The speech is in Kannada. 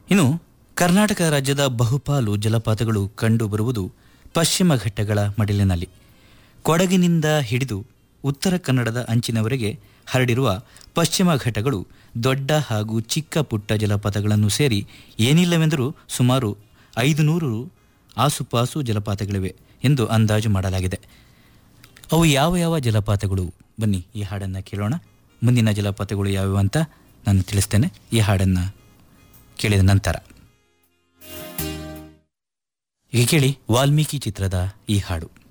ಇನ್ನು ಕರ್ನಾಟಕ ರಾಜ್ಯದ ಬಹುಪಾಲು ಜಲಪಾತಗಳು ಕಂಡುಬರುವುದು ಪಶ್ಚಿಮ ಘಟ್ಟಗಳ ಮಡಿಲಿನಲ್ಲಿ ಕೊಡಗಿನಿಂದ ಹಿಡಿದು ಉತ್ತರ ಕನ್ನಡದ ಅಂಚಿನವರೆಗೆ ಹರಡಿರುವ ಪಶ್ಚಿಮ ಘಟ್ಟಗಳು ದೊಡ್ಡ ಹಾಗೂ ಚಿಕ್ಕ ಪುಟ್ಟ ಜಲಪಾತಗಳನ್ನು ಸೇರಿ ಏನಿಲ್ಲವೆಂದರೂ ಸುಮಾರು ಐದು ನೂರು ಆಸುಪಾಸು ಜಲಪಾತಗಳಿವೆ ಎಂದು ಅಂದಾಜು ಮಾಡಲಾಗಿದೆ ಅವು ಯಾವ ಯಾವ ಜಲಪಾತಗಳು ಬನ್ನಿ ಈ ಹಾಡನ್ನು ಕೇಳೋಣ ಮುಂದಿನ ಜಲಪಾತಗಳು ಯಾವ್ಯಾವ ಅಂತ ನಾನು ತಿಳಿಸ್ತೇನೆ ಈ ಹಾಡನ್ನು ಕೇಳಿದ ನಂತರ ಈಗ ಕೇಳಿ ವಾಲ್ಮೀಕಿ ಚಿತ್ರದ ಈ ಹಾಡು